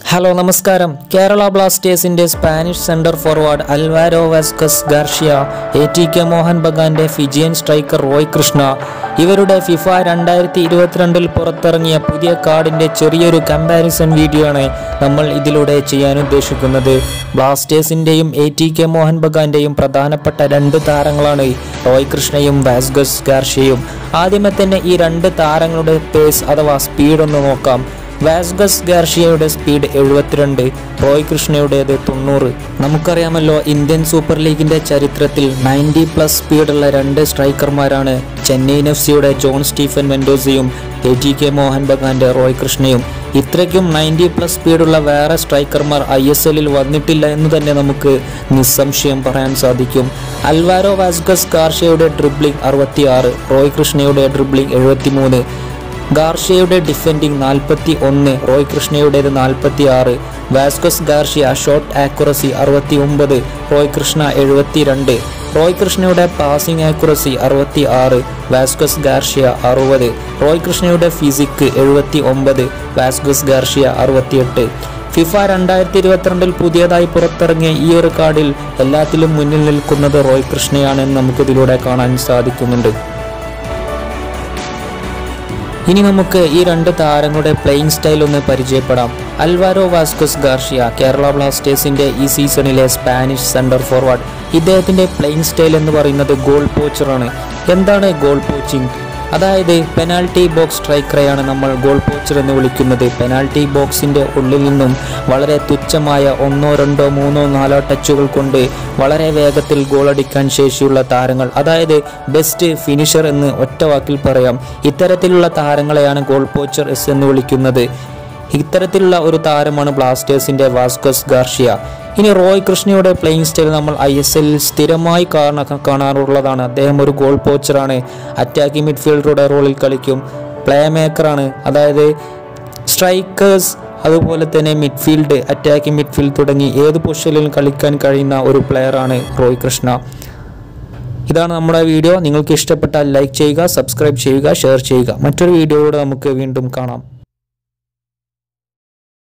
hello നമസ്കാരം കേരള ബ്ലാസ്റ്റേഴ്സിന്റെ Spanish centre forward Alvaro Vazquez Garcia A T K Mohun ബഗാന്റെ Fijian striker Roy Krishna ഇവരുടെ FIFA രണ്ടായിരത്തി ഇരുപത്തിരണ്ടിൽ പുറത്തിറങ്ങിയ പുതിയ കാർഡിന്റെ ചെറിയൊരു കമ്പാരിസൺ വീഡിയോ ആണ് നമ്മൾ ഇതിലൂടെ ചെയ്യാൻ ഉദ്ദേശിക്കുന്നത് ബ്ലാസ്റ്റേഴ്സിന്റെയും എ ടി കെ മോഹൻ ബഗാന്റെയും പ്രധാനപ്പെട്ട രണ്ട് താരങ്ങളാണ് റോയ് കൃഷ്ണയും വാസ്കസ് ഗാർഷ്യയും ആദ്യമേ തന്നെ ഈ രണ്ട് താരങ്ങളുടെ പേസ് അഥവാ സ്പീഡ് ഒന്ന് നോക്കാം വാസ്ഗസ് ഗാർഷിയയുടെ സ്പീഡ് എഴുപത്തിരണ്ട് റോയ് കൃഷ്ണയുടേത് തൊണ്ണൂറ് നമുക്കറിയാമല്ലോ ഇന്ത്യൻ സൂപ്പർ ലീഗിന്റെ ചരിത്രത്തിൽ നയൻറ്റി പ്ലസ് സ്പീഡുള്ള രണ്ട് സ്ട്രൈക്കർമാരാണ് ചെന്നൈയിൻ എഫ് സിയുടെ ജോൺ സ്റ്റീഫൻ മെൻഡോസയും എ ടി കെ മോഹൻ ബഗാന്റെ റോയ് കൃഷ്ണയും ഇത്രയ്ക്കും നയൻറ്റി പ്ലസ് സ്പീഡുള്ള വേറെ സ്ട്രൈക്കർമാർ ഐ എസ് എല്ലിൽ വന്നിട്ടില്ല എന്ന് തന്നെ നമുക്ക് നിസ്സംശയം പറയാൻ സാധിക്കും അൽവാരോ വാസ്ഗസ് ഗാർഷ്യയുടെ ഡ്രിബ്ലിംഗ് അറുപത്തിയാറ് റോയ് കൃഷ്ണയുടെ ഡ്രിബ്ലിംഗ് എഴുപത്തിമൂന്ന് ഗാർഷ്യയുടെ ഡിഫെൻഡിംഗ് നാൽപ്പത്തി ഒന്ന് റോയ് കൃഷ്ണയുടേത് നാൽപ്പത്തി ആറ് വാസ്കോസ് ഗാർഷ്യ ഷോട്ട് ആക്യുറസി അറുപത്തി ഒമ്പത് റോയ് കൃഷ്ണ എഴുപത്തി രണ്ട് റോയ് കൃഷ്ണയുടെ പാസിംഗ് ആക്യുറസി അറുപത്തി ആറ് വാസ്കോസ് ഗാർഷ്യ അറുപത് റോയ് കൃഷ്ണയുടെ ഫിസിക് എഴുപത്തി ഒമ്പത് വാസ്കോസ് ഗാർഷ്യ അറുപത്തിയെട്ട് ഫിഫ രണ്ടായിരത്തി ഇരുപത്തിരണ്ടിൽ പുതിയതായി പുറത്തിറങ്ങിയ ഈ ഒരു കാർഡിൽ എല്ലാത്തിലും മുന്നിൽ നിൽക്കുന്നത് റോയ് കൃഷ്ണയാണെന്ന് നമുക്കിതിലൂടെ കാണാൻ സാധിക്കുന്നുണ്ട് ഇനി നമുക്ക് ഈ രണ്ട് താരങ്ങളുടെ പ്ലേയിങ് സ്റ്റൈൽ ഒന്ന് പരിചയപ്പെടാം അൽവാരോ വാസ്കോസ് ഗാർഷ്യ കേരള ബ്ലാസ്റ്റേഴ്സിന്റെ ഈ സീസണിലെ സ്പാനിഷ് സെന്റർ ഫോർവേഡ് ഇദ്ദേഹത്തിന്റെ പ്ലേയിങ് സ്റ്റൈൽ എന്ന് പറയുന്നത് ഗോൾ പോച്ചറാണ് എന്താണ് ഗോൾ പോച്ചിങ് അതായത് പെനാൽറ്റി ബോക്സ് സ്ട്രൈക്കറെയാണ് നമ്മൾ ഗോൾ പോച്ചർ എന്ന് വിളിക്കുന്നത് പെനാൽറ്റി ബോക്സിന്റെ ഉള്ളിൽ നിന്നും വളരെ തുച്ഛമായ ഒന്നോ രണ്ടോ മൂന്നോ നാലോ ടച്ചുകൾ കൊണ്ട് വളരെ വേഗത്തിൽ ഗോളടിക്കാൻ ശേഷിയുള്ള താരങ്ങൾ അതായത് ബെസ്റ്റ് ഫിനിഷർ എന്ന് ഒറ്റ വാക്കിൽ പറയാം ഇത്തരത്തിലുള്ള താരങ്ങളെയാണ് ഗോൾ പോച്ചർ എസ് എന്ന് വിളിക്കുന്നത് ഇത്തരത്തിലുള്ള ഒരു താരമാണ് ബ്ലാസ്റ്റേഴ്സിന്റെ വാസ്കോസ് ഗാർഷ്യ ഇനി റോയ് കൃഷ്ണയുടെ പ്ലേയിങ് സ്റ്റൈൽ നമ്മൾ ഐ എസ് എല്ലിൽ സ്ഥിരമായി കാണ കാണാറുള്ളതാണ് അദ്ദേഹം ഒരു ഗോൾ പോച്ചറാണ് അറ്റാക്കിംഗ് മിഡ്ഫീൽഡറുടെ റോളിൽ കളിക്കും പ്ലേ മേക്കറാണ് അതായത് സ്ട്രൈക്കേഴ്സ് അതുപോലെ തന്നെ മിഡ്ഫീൽഡ് അറ്റാക്കിംഗ് മിഡ്ഫീൽഡ് തുടങ്ങി ഏത് പൊസിഷനിലും കളിക്കാൻ കഴിയുന്ന ഒരു പ്ലെയറാണ് റോയ് കൃഷ്ണ ഇതാണ് നമ്മുടെ വീഡിയോ നിങ്ങൾക്ക് ഇഷ്ടപ്പെട്ടാൽ ലൈക്ക് ചെയ്യുക സബ്സ്ക്രൈബ് ചെയ്യുക ഷെയർ ചെയ്യുക മറ്റൊരു വീഡിയോയിലൂടെ നമുക്ക് വീണ്ടും കാണാം